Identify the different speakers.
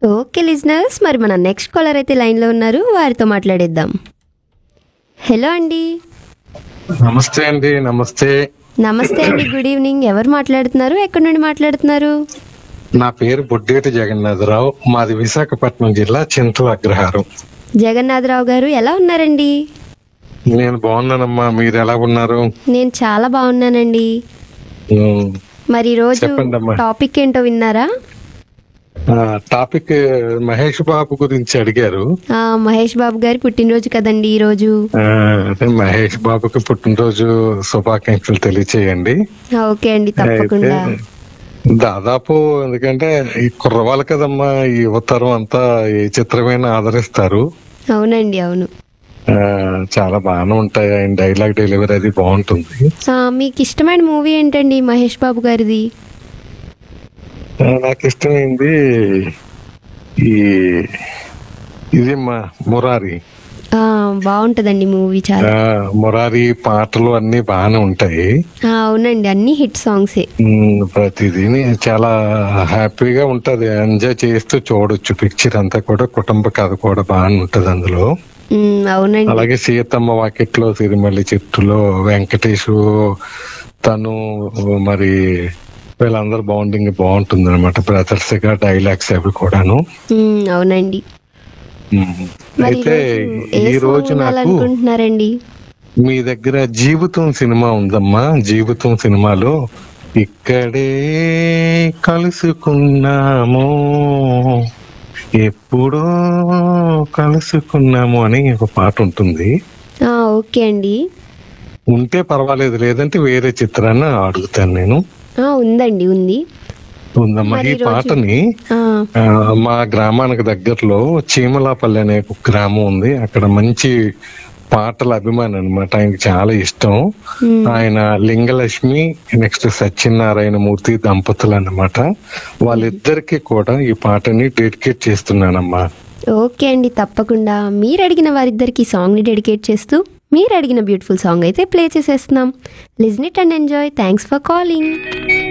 Speaker 1: Okay listeners మరి మన next caller అయితే లైన్లో ఉన్నారు వారితో మాట్లాడేద్దాం హలో అండి
Speaker 2: నమస్తే అండి నమస్తే
Speaker 1: నమస్తే అండి గుడ్ ఈవినింగ్ ఎవరు మాట్లాడుతున్నారు ఎక్కడి నుండి మాట్లాడుతున్నారు
Speaker 2: నా పేరు బొడ్డేటి జగన్నాథరావు మాది విశాఖపట్నం జిల్లా చింతల అగ్రహారం
Speaker 1: జగన్నాథరావు గారు ఎలా ఉన్నారండి
Speaker 2: నేను బాగున్నానమ్మా మీరు ఎలా ఉన్నారు
Speaker 1: నేను చాలా బాగున్నానండి
Speaker 2: ఉమ్,
Speaker 1: మరి ఈరోజు
Speaker 2: చెప్పండమ్మా.
Speaker 1: టాపిక్ ఏంటో విన్నారా
Speaker 2: ఆ, టాపిక్ మహేష్ బాబు గురించి అడిగారు
Speaker 1: ఆ, మహేష్ బాబు గారి పుట్టినరోజు కదండి ఈరోజు
Speaker 2: ఆ, అదే మహేష్ బాబుకి పుట్టినరోజు శుభాకాంక్షలు తెలియచేయండి
Speaker 1: ఆ, ఓకే అండి తప్పకుండా
Speaker 2: అయితే దాదాపు ఎందుకంటే ఈ కుర్రవాళ్ళు కదమ్మా ఈ యువతరం అంతా ఏ చిత్రమైనా ఆదరిస్తారు
Speaker 1: అవునండి అవును
Speaker 2: ఆ, చాలా బాగానే ఉంటాయి ఆయన డైలాగ్ డెలివరీ అది బాగుంటుంది
Speaker 1: ఆ, మీకు ఇష్టమైన మూవీ ఏంటండి మహేష్ బాబు గారిది
Speaker 2: ఆ, నాకు ఇష్టమైంది ఈ ఇది మా మురారి
Speaker 1: ఆ, బాగుంటదండి మూవీ చాలా
Speaker 2: ఆ, మురారి పాటలు అన్ని బాగానే ఉంటాయి
Speaker 1: ఆ, అవునండి అన్ని హిట్ సాంగ్సే
Speaker 2: ఉమ్, ప్రతిదీని చాలా హ్యాపీగా ఉంటది ఎంజాయ్ చేస్తూ చూడొచ్చు పిక్చర్ అంతా కూడా కుటుంబ కథ కూడా బాగానే ఉంటది అందులో
Speaker 1: ఉమ్, అవునండి
Speaker 2: అలాగే సీతమ్మ వాకిట్లో సిరిమల్లి చెట్టులో వెంకటేష్ తను మరి వీళ్ళందరూ బాండింగ్ బాగుంటుంది అనమాట బ్రదర్స్ గా డైలాగ్స్ అవి కూడాను
Speaker 1: ఉమ్, అవునండి
Speaker 2: ఉమ్.
Speaker 1: మరి
Speaker 2: అయితే
Speaker 1: ఈరోజు ఏ
Speaker 2: ఈ
Speaker 1: సాంగ్
Speaker 2: రోజు నాకు
Speaker 1: వినాలనుకుంటున్నారండి
Speaker 2: మీ దగ్గర జీవితం సినిమా ఉందమ్మా జీవితం సినిమాలో ఇక్కడే కలుసుకున్నాము ఎప్పుడో కలుసుకున్నాము అని ఒక పాట ఉంటుంది
Speaker 1: ఆ, ఓకే అండి
Speaker 2: ఉంటే పర్వాలేదు లేదంటే వేరే చిత్రాన్ని అడుగుతాను నేను
Speaker 1: ఆ, ఉందండి ఉంది
Speaker 2: ఉందమ్మా
Speaker 1: మరి
Speaker 2: ఈ
Speaker 1: ఈ రోజు-
Speaker 2: పాటని
Speaker 1: ఆ,
Speaker 2: ఆ, మా గ్రామానికి దగ్గరలో చీమలాపల్లి అనే ఒక గ్రామం ఉంది అక్కడ మంచి పాటల అభిమాని అనమాట ఆయనకి చాలా ఇష్టం
Speaker 1: ఉమ్,
Speaker 2: ఆయన లింగలక్ష్మి నెక్స్ట్ సత్యనారాయణ మూర్తి దంపతులు అన్నమాట వాళ్ళిద్దరికి కూడా ఈ పాటని డెడికేట్ చేస్తున్నానమ్మా
Speaker 1: ఓకే అండి తప్పకుండా మీరు అడిగిన వారిద్దరికి సాంగ్ని డెడికేట్ చేస్తూ మీరు అడిగిన బ్యూటిఫుల్ సాంగ్ అయితే ప్లే చేసేస్తున్నాం listen it and enjoy thanks for calling